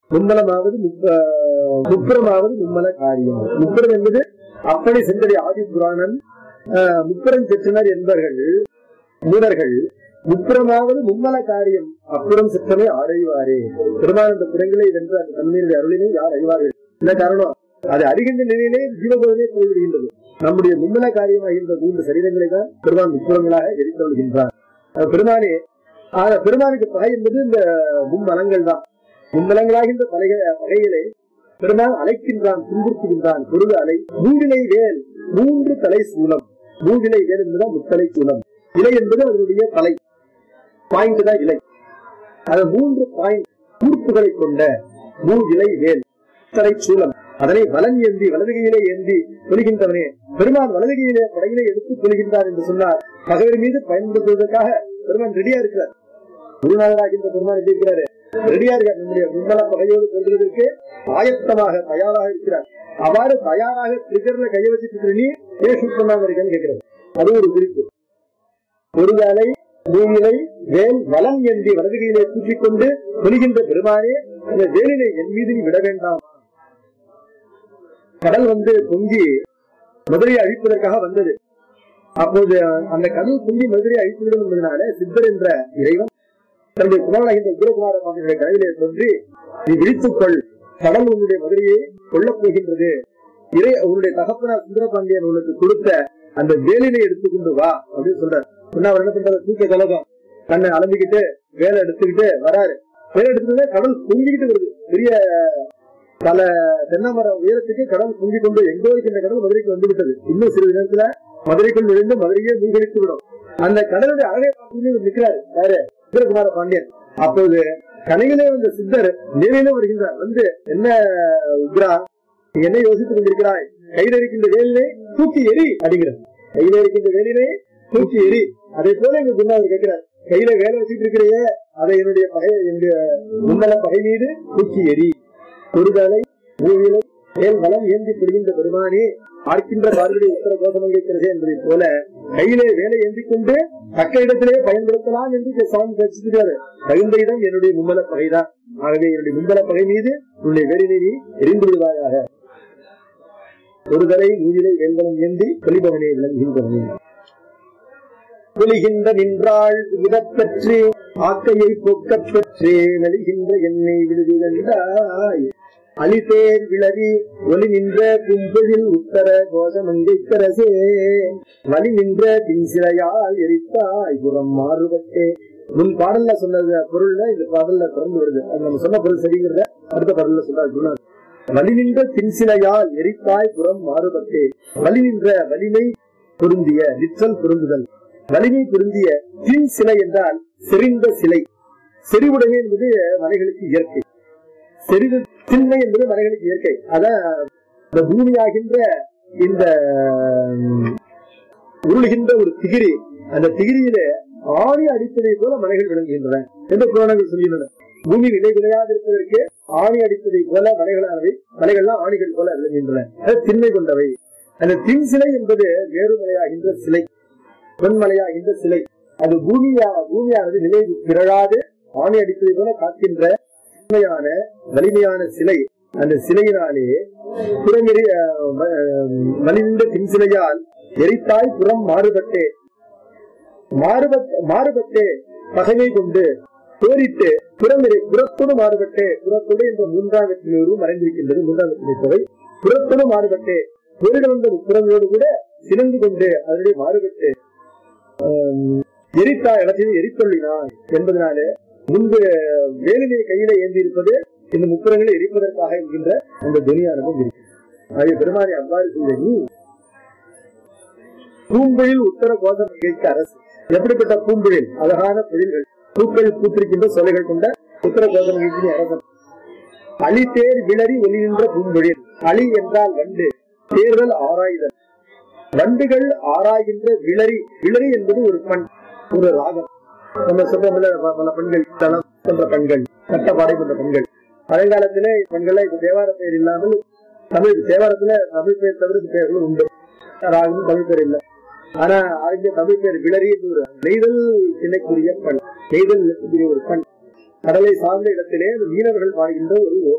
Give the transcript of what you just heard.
மும்மலமாவது முப்ப- முப்புறமாவது மும்மல காரியம் முப்புறம் என்பது அப்படி சென்றடி ஆதி புராணன் ஆஹ், முப்புறம் பெற்றனர் என்பர்கள் மூடர்கள் முப்புறமாவது மும்மல காரியம் அப்புறம் செற்றனை ஆடைவாரே பெருமாள் அந்த புறங்களை வென்ற அந்த தன்மையினுடைய அருளினை யார் அறிவார்கள் என்ன காரணம் அது அறிகின்ற நிலையிலே ஜீவபோதனை போய்விடுகின்றது நம்முடைய மும்மல காரியமாகின்ற மூன்று சரீரங்களை தான் பெருமான் முப்புறங்களாக எரித்தொள்கின்றார் அஹ் பெருமானே ஆக பெருமானுக்கு பகை என்பது இந்த மும்மலங்கள் தான் மும்மலங்களாகின்ற பகைக பகைகளை பெருமான் அழைக்கின்றான் துன்புறுத்துகின்றான் பொருள் அலை மூவிலை வேல் மூன்று தலை சூலம் மூவிலை வேல் என்பதுதான் முத்தலை சூலம் இலை என்பது அதனுடைய தலை பாயிண்ட் தான் இலை அது மூன்று பாயிண்ட் கூர்ப்புகளை கொண்ட மூ இலை வேல் தலை சூலம் அதனை வலன் ஏந்தி வலதுகையிலே ஏந்தி கொள்கின்றவனே பெருமான் வலதுகையிலே படையிலே எடுத்து கொள்கின்றார் என்று சொன்னார் பகைவர் மீது பயன்படுத்துவதற்காக பெருமான் ரெடியா இருக்கிறார் குருநாதராகின்ற பெருமான் எப்படி இருக்கிறாரு ரெடியா இருக்கார் நம்முடைய மும்மல பகையோடு கொள்வதற்கு ஆயத்தமாக தயாராக இருக்கிறார் அவ்வாறு தயாராக ட்ரிகர்ல கையை வச்சுட்டு நீ ஏன் ஷூட் பண்ணாம இருக்கேன்னு கேட்கிறது அது ஒரு குறிப்பு ஒரு வேலை மூவிலை வேல் வலம் ஏந்தி வலதுகையிலே தூக்கிக் கொண்டு கொள்கின்ற பெருமானே அந்த வேலினை என் மீது நீ விட வேண்டாம் கடல் வந்து பொங்கி மதுரையை அழிப்பதற்காக வந்தது அப்போது அந்த கடல் பொங்கி மதுரையை அழித்துவிடும் என்பதனால சித்தர் என்ற இறைவன் தன்னுடைய குமாரகின்ற உக்ரகுமார சுவாமியுடைய கனவிலே தோன்றி நீ விழித்துக்கொள் கடல் உன்னுடைய மதுரையை கொல்லப் போகின்றது இறை உன்னுடைய தகப்பனார் சுந்தரபாண்டியன் உனக்கு கொடுத்த அந்த வேலினை எடுத்துக்கொண்டு வா அப்படின்னு சொல்றார் சொன்னா அவர் என்ன பண்றாரு தூக்க கலகம் தன்னை அலம்பிக்கிட்டு வேலை எடுத்துக்கிட்டு வராரு வேலை எடுத்துக்கிட்டு கடல் பொங்கிக்கிட்டு வருது பெரிய பல தென்னமரம் உயரத்துக்கு கடல் பொங்கி கொண்டு எங்கோ இருக்கின்ற கடல் மதுரைக்கு வந்து விட்டது இன்னும் சிறிது நேரத்துல மதுரைக்குள் நுழைந்து மதுரையே மூழ்கடித்து விடும் அந்த கடலுடைய அழகை பார்த்து இவர் நிற்கிறாரு யாரு வீரகுமார பாண்டியன் அப்போது கனையிலே வந்த சித்தர் நேரிலே வருகின்றார் வந்து என்ன உக்ரா நீ என்ன யோசித்துக் கொண்டிருக்கிறாய் கையில் இருக்கின்ற வேலினை தூக்கி எரி அப்படிங்கிறார் கையில இருக்கின்ற வேலினை தூக்கி எரி அதை போல எங்க குருநாதர் கேட்கிறார் கையில வேலை வச்சுட்டு இருக்கிறையே அதை என்னுடைய பகை என்னுடைய முன்னல பகை மீது தூக்கி எரி ஒருவேளை மூவிலை மேல் வளம் ஏந்தி பிடிகின்ற பெருமானே பார்க்கின்ற பார்வையை உத்தர கோஷம் கேட்கிறது என்பதை போல கையிலே வேலை ஏந்தி கொண்டு தக்க இடத்திலே பயன்படுத்தலாம் என்று சாமி பேசிக்கிறாரு தகுந்த இடம் என்னுடைய மும்மல பகைதான் ஆகவே என்னுடைய மும்மல பகை மீது உன்னுடைய வேலினை நீ எரிந்து விடுவாயாக ஒருதலை மூவிலை வேல்வலம் ஏந்தி தொழிபவனே விளங்குகின்றவனே ஒளிகின்ற நின்றாள் விடப்பெற்று ஆக்கையை போக்கப் பெற்றே நலிகின்ற என்னை விடுதிகண்டாய் அலிதேர் விளவி ஒளி நின்ற கும்பலில் உத்தர கோஷமங்கைக்கரசே வலி நின்ற பின்சிலையால் எரித்தாய் புறம் மாறுபட்டே முன் பாடல்ல சொன்னது பொருள்ல இந்த பாடல்ல திறந்து வருது அது நம்ம சொன்ன பொருள் சரிங்கிறத அடுத்த பாடல்ல சொல்றாரு குருநாதர். வலி நின்ற பின்சிலையால் எரித்தாய் புறம் மாறுபட்டே வலி நின்ற வலிமை பொருந்திய லிற்றல் பொருந்துதல் வலிமை பொருந்திய பின் சிலை என்றால் செறிந்த சிலை செறிவுடைமை என்பது மலைகளுக்கு இயற்கை செறிவு திண்மை என்பது மலைகளுக்கு இயற்கை அதான் இந்த பூமியாகின்ற இந்த உம், உருளுகின்ற ஒரு திகிரி அந்த திகிரியில ஆணி அடிப்பதை போல மலைகள் விளங்குகின்றன என்று புராணங்கள் சொல்கின்றன பூமி விலை விளையாது இருப்பதற்கு ஆணி அடிப்பதை போல மலைகளானவை மலைகள்லாம் ஆணிகள் போல விளங்குகின்றன அது திண்மை கொண்டவை அந்த தின் சிலை என்பது வேறுமலையாகின்ற சிலை பொன்மலையாகின்ற சிலை அது பூமியா பூமியானது நிலை பிறழாது ஆணி அடிப்பதை போல காக்கின்ற உண்மையான வலிமையான சிலை அந்த சிலையினாலே புறமெறி அஹ், ம- அஹ், மலிந்த பின் சிலையால் எரித்தாய் புறம் மாறுபட்டே மாறுபட் மாறுபட்டே பகைமை கொண்டு போரிட்டு புறமெறி புறத்தோடு மாறுபட்டே புறத்தோடு என்ற மூன்றாம் வெற்றிலூரு மறைந்திருக்கின்றது மூன்றாம் வெற்றிலை தொகை புறத்தோடு மாறுபட்டே போரிட வந்த புறமையோடு கூட சினந்து கொண்டு அதனுடைய மாறுபட்டு ஆம், எரித்தா இடத்தில் எரித்தொள்ளினான் என்பதனால முன்பு வேலினை கையில ஏந்தி இருப்பது இந்த முப்புறங்களை எரிப்பதற்காக என்கின்ற அந்த துணியானதும் இருக்கு ஆகிய பெருமானை அவ்வாறு செய்த நீ பூம்பொழில் உத்தர கோஷம் நிகழ்ச்சி அரசு எப்படிப்பட்ட பூம்பொழில் அழகான பொழில்கள் பூக்கள் பூத்திருக்கின்ற சொலைகள் கொண்ட உத்தர கோஷம் நிகழ்ச்சி அரசன் அலி தேர் விளரி ஒளிகின்ற பூம்பொழில் அலி என்றால் வண்டு தேர்தல் ஆராய்தல் வண்டுகள் ஆராய்கின்ற விளரி விளரி என்பது ஒரு பண் ஒரு ராகம் நம்ம சொல்றோம்ல ப- பல பெண்கள் தளம் போன்ற பெண்கள் கட்டப்பாடை போன்ற பெண்கள் பழையகாலத்திலே பெண்கள் இப்ப தேவார பெயர் இல்லாமல் தமிழ் தேவாரத்துல தமிழ் பெயர் தவிர பெயர்களும் உண்டு ராகம் தமிழ் பேர் இல்லை ஆனா அறிஞர் தமிழ் பேர் விளரி என்று ஒரு நெய்தல் திணைக்குரிய பண் நெய்தல் நிலத்துக்குரிய ஒரு பண் கடலை சார்ந்த இடத்திலே அந்த மீனவர்கள் வாழ்கின்ற ஒரு